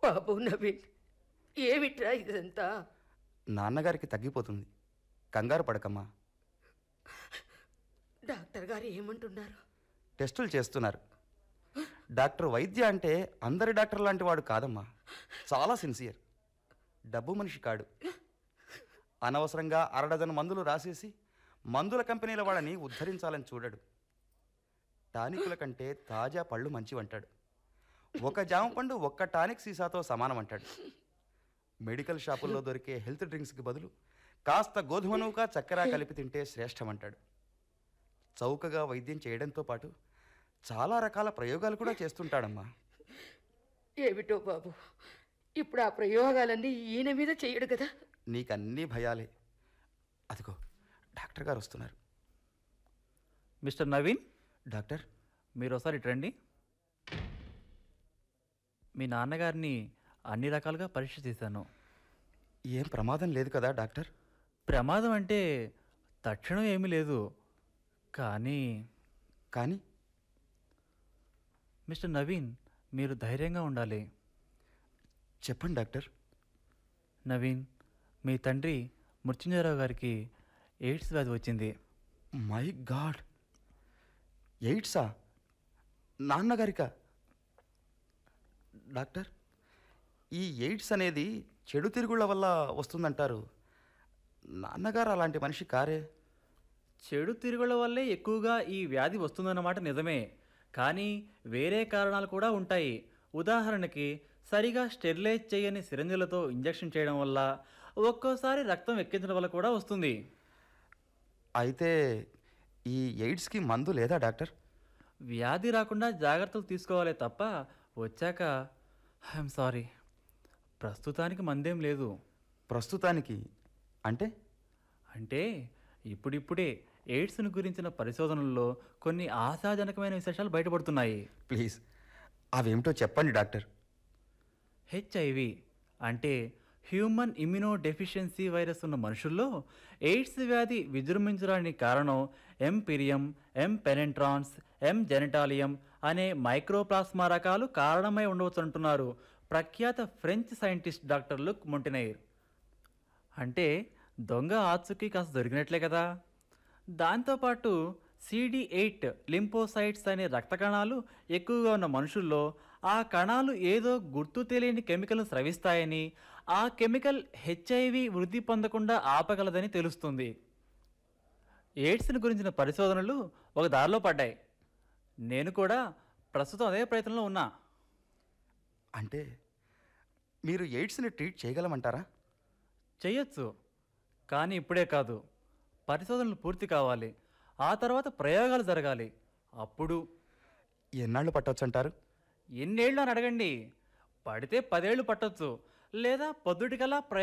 బాబు నవీన్ ఏమిట్రా ఇదంతా నాన్నగారికి తగ్గిపోతుంది కంగారు పడకమ్మా డాక్టర్ గారు ఏమంటున్నారు టెస్టులు చేస్తున్నారు డాక్టర్ వైద్య అంటే అందరి డాక్టర్ లాంటి వాడు కాదమ్మా చాలా సిన్సియర్ డబ్బు మనిషి కాడు అనవసరంగా అరడజన్ మందులు రాసేసి మందుల కంపెనీల వాళ్ళని ఉద్ధరించాలని చూడడు టానికుల కంటే తాజా పళ్ళు మంచివంటాడు ఒక జామ పండు ఒక్క టానిక్ సీసాతో సమానం అంటాడు మెడికల్ షాపుల్లో దొరికే హెల్త్ డ్రింక్స్కి బదులు కాస్త గోధుమ నూక చక్కెర కలిపి తింటే శ్రేష్టమంటాడు చౌకగా వైద్యం చేయడంతో పాటు చాలా రకాల ప్రయోగాలు కూడా చేస్తుంటాడమ్మా ఏమిటో బాబు ఇప్పుడు ఆ ప్రయోగాలన్నీ ఈయన మీద చేయడు కదా నీకన్నీ భయాలే అదిగో డాక్టర్ గారు వస్తున్నారు మిస్టర్ నవీన్ డాక్టర్ మీరు ఒకసారి ఇటు రండి మీ నాన్నగారిని అన్ని రకాలుగా పరీక్ష చేశాను ఏం ప్రమాదం లేదు కదా డాక్టర్ ప్రమాదం అంటే తక్షణం ఏమీ లేదు కానీ కానీ మిస్టర్ నవీన్ మీరు ధైర్యంగా ఉండాలి చెప్పండి డాక్టర్ నవీన్ మీ తండ్రి మృత్యుంజయరావు గారికి ఎయిడ్స్ వ్యాధి వచ్చింది మై గాడ్ ఎయిడ్సా నాన్నగారిక డాక్టర్ ఈ ఎయిడ్స్ అనేది చెడు తిరుగుళ్ళ వల్ల వస్తుందంటారు నాన్నగారు అలాంటి మనిషి కారే చెడు తిరుగుల వల్లే ఎక్కువగా ఈ వ్యాధి వస్తుందన్నమాట నిజమే కానీ వేరే కారణాలు కూడా ఉంటాయి ఉదాహరణకి సరిగా స్టెరిలైజ్ చేయని సిరంజులతో ఇంజెక్షన్ చేయడం వల్ల ఒక్కోసారి రక్తం ఎక్కించడం వల్ల కూడా వస్తుంది అయితే ఈ ఎయిడ్స్కి మందు లేదా డాక్టర్ వ్యాధి రాకుండా జాగ్రత్తలు తీసుకోవాలి తప్ప వచ్చాక ఐఎమ్ సారీ ప్రస్తుతానికి మందేం లేదు ప్రస్తుతానికి అంటే అంటే ఇప్పుడిప్పుడే ఎయిడ్స్ను గురించిన పరిశోధనల్లో కొన్ని ఆశాజనకమైన విశేషాలు బయటపడుతున్నాయి ప్లీజ్ అవేమిటో చెప్పండి డాక్టర్ హెచ్ఐవి అంటే హ్యూమన్ ఇమ్యూనో డెఫిషియన్సీ వైరస్ ఉన్న మనుషుల్లో ఎయిడ్స్ వ్యాధి విజృంభించడానికి కారణం ఎంపిరియం ఎం పెనెంట్రాన్స్ ఎం జెనటాలియం అనే మైక్రోప్లాస్మా రకాలు కారణమై ఉండవచ్చు అంటున్నారు ప్రఖ్యాత French scientist doctor Luc Montagnier అంటే దొంగ ఆచుకి కాస్త దొరికినట్లే కదా దాంతోపాటు సిడి ఎయిట్ లింపోసైట్స్ అనే రక్త కణాలు ఎక్కువగా ఉన్న మనుషుల్లో ఆ కణాలు ఏదో గుర్తు తెలియని కెమికల్ను స్రవిస్తాయని ఆ కెమికల్ హెచ్ఐవి వృద్ధి పొందకుండా ఆపగలదని తెలుస్తుంది ఎయిడ్స్ని గురించిన పరిశోధనలు ఒక దారిలో పడ్డాయి నేను కూడా ప్రస్తుతం అదే ప్రయత్నంలో ఉన్నా అంటే మీరు ఎయిడ్స్ని ట్రీట్ చేయగలమంటారా చెయ్యొచ్చు కానీ ఇప్పుడే కాదు పరిశోధనలు పూర్తి కావాలి ఆ తర్వాత ప్రయోగాలు జరగాలి అప్పుడు ఎన్నాళ్ళు పట్టొచ్చంటారు ఎన్నేళ్ళు అని అడగండి పడితే పదేళ్ళు పట్టొచ్చు లేదా పొద్దుటికల్లా ప్రయోగం